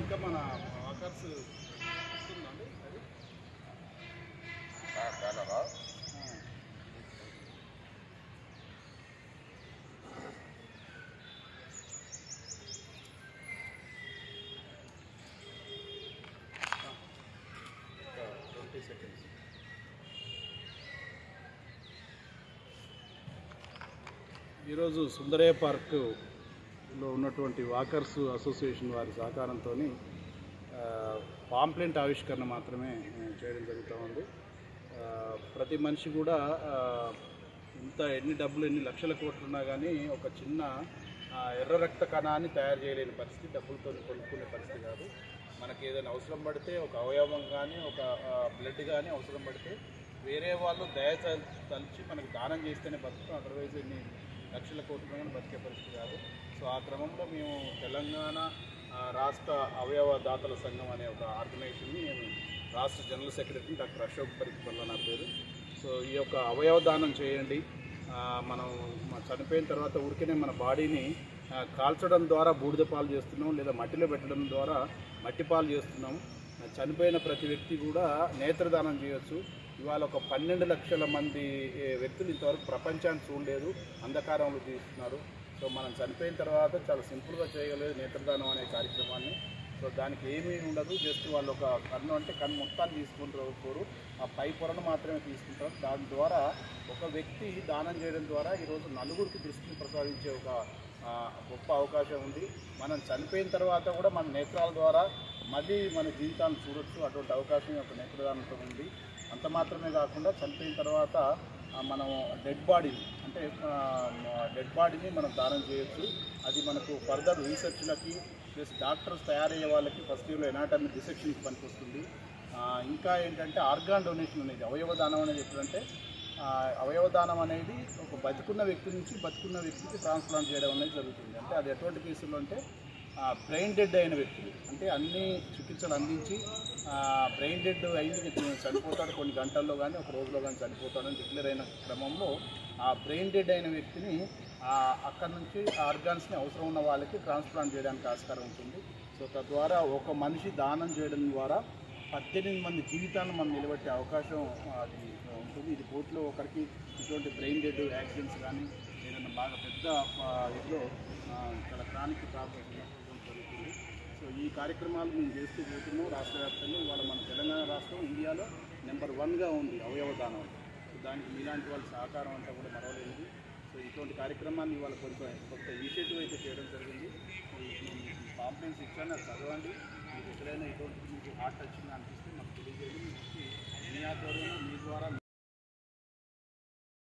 ఇంకా మన వాకర్స్ వస్తుందండి అది బ్యానరా ఆ. ట్వంటీ సెకండ్స్ ఈరోజు సుందరయ్య పార్కులో ఉన్నటువంటి వాకర్స్ అసోసియేషన్ వారి సహకారంతో పాంప్లెంట్ ఆవిష్కరణ మాత్రమే ఆ, చేయడం జరుగుతూ ఉంది ఆ, ప్రతి మనిషి కూడా ఆ, ఇంత ఎన్ని డబ్బులు ఎన్ని లక్షల కోట్లు ఉన్నా కానీ ఒక చిన్న ఆ, ఎర్ర రక్త కణాన్ని తయారు చేయలేని పరిస్థితి డబ్బులతో కొనుక్కునే పరిస్థితి కాదు మనకి ఏదైనా అవసరం పడితే ఒక అవయవం కానీ ఒక బ్లడ్ కానీ అవసరం పడితే వేరే వాళ్ళు దయ తల్- తలిచి మనకి దానం చేస్తేనే బతుకుతాం అదర్వైజ్ ఎన్ని లక్షల కోట్లు కానీ బతికే పరిస్థితి కాదు సో ఆ క్రమంలో మేము తెలంగాణ ఆ, రాష్ట్ర అవయవ దాతల సంఘం అనే ఒక ఆర్గనైజేషన్ని నేను రాష్ట్ర general secretary doctor Ashok Paripalla నా పేరు సో ఈ యొక్క అవయవ దానం చేయండి ఆ, మనం మ- చనిపోయిన తర్వాత ఊరికనే మన బాడీని ఆ, కాల్చడం ద్వారా బూడిద పాలు చేస్తున్నాం లేదా మట్టిలో పెట్టడం ద్వారా మట్టి పాలు చేస్తున్నాం ఆ, చనిపోయిన ప్రతి వ్యక్తి కూడా నేత్రదానం చేయొచ్చు ఇవాళ ఒక పన్నెండు లక్షల మంది ఏ, వ్యక్తులు ఇంతవరకు ప్రపంచాన్ని చూడలేదు అంధకారంలో జీవిస్తున్నారు సో మనం చనిపోయిన తర్వాత చాలా సింపుల్గా చేయగలేదు నేత్రదానం అనే కార్యక్రమాన్ని సో దానికి ఏమీ ఉండదు జస్ట్ వాళ్ళు ఒక కన్ను అంటే కన్ను మొత్తాన్ని తీసుకుంటారు కోరు ఆ పై పొరను మాత్రమే తీసుకుంటారు దాని ద్వారా ఒక వ్యక్తి దానం చేయడం ద్వారా ఈరోజు నలుగురికి దృష్టిని ప్రసాదించే ఒక ఆ, గొప్ప అవకాశం ఉంది మనం చనిపోయిన తర్వాత కూడా మన నేత్రాల ద్వారా మళ్ళీ మన జీవితాన్ని చూడొచ్చు అటువంటి అవకాశం ఈ యొక్క నేత్రదానంతో ఉంది అంత మాత్రమే కాకుండా చనిపోయిన తర్వాత ఆ, మనం డెడ్ బాడీ అంటే డెడ్ బాడీని మనం దానం చేయొచ్చు అది మనకు ఫర్దర్ రీసెర్చ్లకి ప్లస్ డాక్టర్స్ తయారయ్యే వాళ్ళకి ఫస్ట్ ఇయర్లో ఎనాటమీ డిసెక్షన్కి పనికొస్తుంది ఆ, ఇంకా ఏంటంటే ఆర్గాన్ డొనేషన్ అనేది అవయవ దానం అనేది ఎప్పుడంటే ఆ, అవయవ దానం అనేది ఒక బతుకున్న వ్యక్తి నుంచి బతుకున్న వ్యక్తికి ట్రాన్స్ప్లాంట్ చేయడం అనేది జరుగుతుంది అంటే అది ఎటువంటి కేసుల్లో అంటే బ్రెయిన్ డెడ్ అయిన వ్యక్తులు అంటే అన్ని చికిత్సలు అందించి బ్రెయిన్ డెడ్ అయింది వ్యక్తి చనిపోతాడు కొన్ని గంటల్లో కానీ ఒక రోజులో కానీ చనిపోతాడని డిక్లేర్ అయిన క్రమంలో ఆ బ్రెయిన్ డెడ్ అయిన వ్యక్తిని ఆ, అక్కడ నుంచి ఆర్గాన్స్ని అవసరం ఉన్న వాళ్ళకి ట్రాన్స్ప్లాంట్ చేయడానికి ఆస్కారం ఉంటుంది సో తద్వారా ఒక మనిషి దానం చేయడం ద్వారా పద్దెనిమిది మంది జీవితాలను మనం నిలబెట్టే అవకాశం ఆ, అది ఉంటుంది ఇది కోర్టులో ఒకరికి ఇటువంటి బ్రెయిన్ డెడ్ యాక్సిడెంట్స్ కానీ ఏదైనా బాగా పెద్ద ఆ, ఇదిలో ఆ, చాలా క్రానిక్ ప్రాబ్లమ్స్ జరుగుతుంది సో ఈ కార్యక్రమాలు మేము చేస్తూ పోతున్నాం రాష్ట్ర వ్యాప్తంగా ఇవాళ మన తెలంగాణ రాష్ట్రం ఇండియాలో నెంబర్ వన్గా ఉంది అవయవ దానం సో దానికి మీలాంటి వాళ్ళ సహకారం అంతా కూడా మరవలేనిది సో ఇటువంటి కార్యక్రమాన్ని ఇవాళ కొంత కొంత ఇనిషియేటివ్ అయితే చేయడం జరిగింది సో ఈ కాంప్లైంట్స్ ఇచ్చాను అది చదవండి మీకు ఎక్కడైనా ఇటువంటి మీకు హార్ట్ టచింగ్ అనిపిస్తే మాకు తెలియజేయండి మీకు మీ ఆధ్వర్యంలో మీ ద్వారా